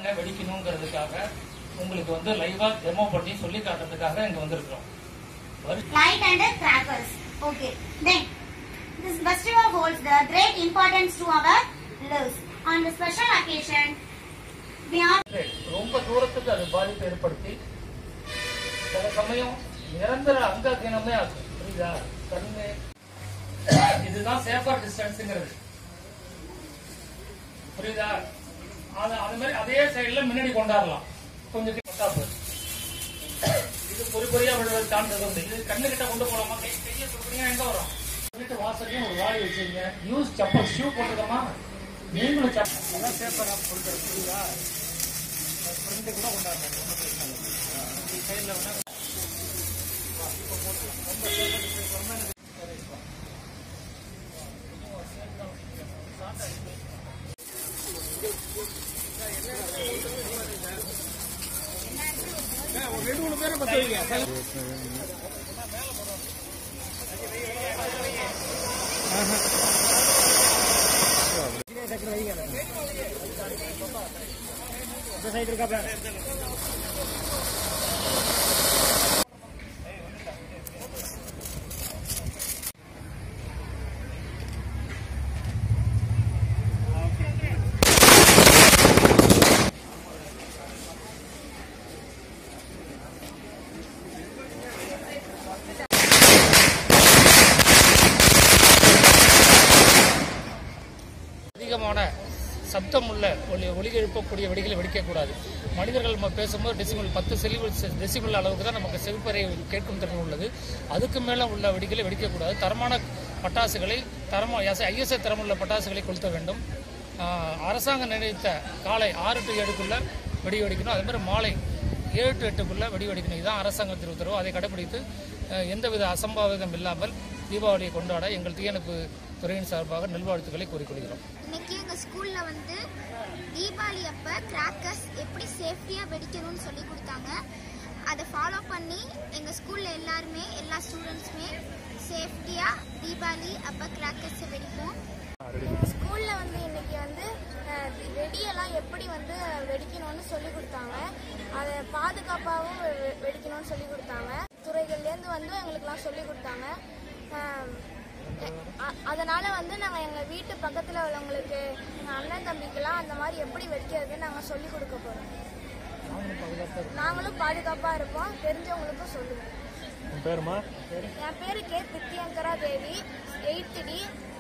எங்க வெடிக்கணுங்கிறதுக்காக உங்களுக்கு வந்து லைவா டெமோ பண்ணி சொல்லி காட்டுறதுக்காக இங்க வந்திருக்கிறோம் வரு- light and the crackers. Okay. Then, this festival holds the great importance to our lives. On the special occasion, we are ரொம்ப தூரத்துக்கு அது பாதிப்பு ஏற்படுத்தி சில சமயம் நிரந்தர அங்ககீனமே ஆகும் புரியுதா கண்ணு இதுதான் சேஃபர் டிஸ்டன்ஸுங்கிறது புரியுதா அது அது மாதிரி அதே சைடுல முன்னாடி கொண்டாடலாம் கொஞ்சம் கிட்ட போகுது இது பொறி பொறியா விழுவது தாண்டது உண்டு இது கண்ணு கிட்ட கொண்டு போலாமா கை கையை சொல்றீங்க எங்க வரும் வீட்டு வாசலையும் ஒரு வாளி வச்சுங்க யூஸ் செப்பல் ஷூ போட்டுக்கமா நீங்களும் செப்பல் அதான் சேஃபர் கொடுக்குறது புரியுதா ஃப்ரெண்டு கூட கொண்டாடுறாங்க ஒன்றும் பிரச்சனை இல்லை சைடில் வேணா அதிகமான சப்தம் உள்ள ஒலி ஒலி எழுப்பக்கூடிய வெடிகளை வெடிக்கக்கூடாது மனிதர்கள் நம்ம பேசும்போது டெசிபிள் பத்து செலிபிள் டெசிபிள் அளவுக்கு தான் நமக்கு செவிப்பறை கேட்கும் திறன் உள்ளது அதுக்கு மேலே உள்ள வெடிகளை வெடிக்கக்கூடாது தரமான பட்டாசுகளை தரமா ஐஎஸ்ஐ தரமுள்ள பட்டாசுகளை கொளுத்த வேண்டும் ஆஹ், அரசாங்கம் நிர்ணயித்த காலை ஆறு டு ஏழுக்குள்ள வெடி வெடிக்கணும் அதே மாதிரி மாலை ஏழு டு எட்டுக்குள்ள வெடி வெடிக்கணும் இதுதான் அரசாங்கத்தின் உத்தரவு அதை கடைபிடித்து அஹ், எந்தவித அசம்பாவிதம் இல்லாமல் தீபாவளியை கொண்டாட எங்கள் தீயணைப்பு துறையின் சார்பாக நல்வாழ்த்துக்களை கூறிக்கொள்கிறோம் இன்னைக்கு எங்கள் ஸ்கூலில் வந்து தீபாவளி அப்போ கிராக்கர்ஸ் எப்படி சேஃப்டியாக வெடிக்கணும்னு சொல்லி கொடுத்தாங்க அதை ஃபாலோ பண்ணி எங்கள் ஸ்கூலில் எல்லாருமே எல்லா ஸ்டூடெண்ட்ஸுமே சேஃப்டியாக தீபாவளி அப்போ கிராக்கர்ஸை வெடிப்போம் ஸ்கூலில் வந்து இன்னைக்கு வந்து அஹ், வெடியெல்லாம் எப்படி வந்து வெடிக்கணும்னு சொல்லி கொடுத்தாங்க அதை பாதுகாப்பாகவும் வெ- வெ- வெடிக்கணும்னு சொல்லி கொடுத்தாங்க துறைகள்லேருந்து வந்து எங்களுக்கெல்லாம் சொல்லி கொடுத்தாங்க அஹ், அ- அதனால வந்து நாங்கள் எங்கள் வீட்டு பக்கத்தில் உள்ளவங்களுக்கு எங்கள் அண்ணன் தம்பிக்கெல்லாம் அந்த மாதிரி எப்படி வெடிக்கிறது நாங்கள் சொல்லி கொடுக்க போகிறோம் நாங்களும் பாதுகாப்பாக இருப்போம் தெரிஞ்சவங்களுக்கும் சொல்லுவோம் பேருமா என் பேரு K Pratyangira Devi eighth D